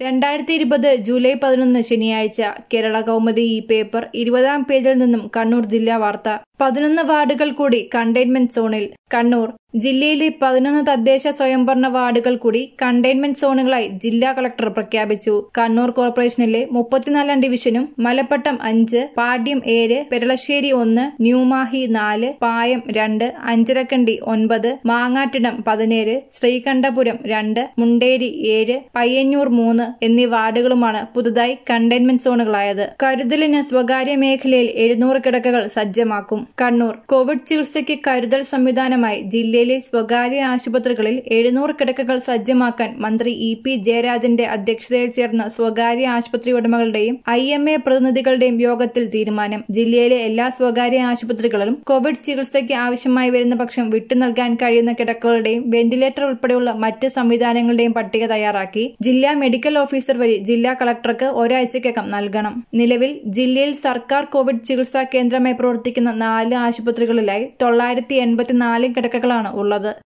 രണ്ടായിരത്തി ഇരുപത് ജൂലൈ പതിനൊന്ന് ശനിയാഴ്ച കേരള കൗമുദി ഈ പേപ്പർ ഇരുപതാം പേജിൽ നിന്നും കണ്ണൂർ ജില്ലാ വാർത്ത പതിനൊന്ന് വാർഡുകൾ കൂടി കണ്ടെയ്ൻമെന്റ് സോണിൽ കണ്ണൂർ ജില്ലയിലെ പതിനൊന്ന് തദ്ദേശ സ്വയംഭരണ വാർഡുകൾ കൂടി കണ്ടെയ്ൻമെന്റ് സോണുകളായി ജില്ലാ കളക്ടർ പ്രഖ്യാപിച്ചു കണ്ണൂർ കോർപ്പറേഷനിലെ മുപ്പത്തിനാലാം ഡിവിഷനും മലപ്പട്ടം അഞ്ച് പാട്യം ഏഴ് പെരളശ്ശേരി ഒന്ന് ന്യൂമാഹി നാല് പായം രണ്ട് അഞ്ചരക്കണ്ടി ഒൻപത് മാങ്ങാട്ടിടം പതിനേഴ് ശ്രീകണ്ഠപുരം രണ്ട് മുണ്ടേരി ഏഴ് പയ്യന്നൂർ മൂന്ന് എന്നീ വാർഡുകളുമാണ് പുതുതായി കണ്ടെയ്ൻമെന്റ് സോണുകളായത് കരുതലിന് സ്വകാര്യ മേഖലയിൽ എഴുന്നൂറ് കിടക്കകൾ സജ്ജമാക്കും കണ്ണൂർ കോവിഡ് ചികിത്സയ്ക്ക് കരുതൽ സംവിധാനമായി ജില്ലയിലെ സ്വകാര്യ ആശുപത്രികളിൽ എഴുന്നൂറ് കിടക്കകൾ സജ്ജമാക്കാൻ മന്ത്രി ഇ പി ജയരാജന്റെ അധ്യക്ഷതയിൽ ചേർന്ന സ്വകാര്യ ആശുപത്രി ഉടമകളുടെയും ഐ എം എ പ്രതിനിധികളുടെയും യോഗത്തിൽ തീരുമാനം ജില്ലയിലെ എല്ലാ സ്വകാര്യ ആശുപത്രികളിലും കോവിഡ് ചികിത്സയ്ക്ക് ആവശ്യമായി വരുന്ന പക്ഷം വിട്ടു നൽകാൻ കഴിയുന്ന കിടക്കകളുടെയും വെന്റിലേറ്റർ ഉൾപ്പെടെയുള്ള മറ്റ് സംവിധാനങ്ങളുടെയും പട്ടിക തയ്യാറാക്കി ജില്ലാ മെഡിക്കൽ ഓഫീസർ വഴി ജില്ലാ കളക്ടർക്ക് ഒരാഴ്ചയ്ക്കകം നൽകണം നിലവിൽ ജില്ലയിൽ സർക്കാർ കോവിഡ് ചികിത്സാ കേന്ദ്രമായി പ്രവർത്തിക്കുന്ന നാല് ആശുപത്രികളിലായി തൊള്ളായിരത്തി എൺപത്തിനാല് കിടക്കകളാണ് ഉള്ളത്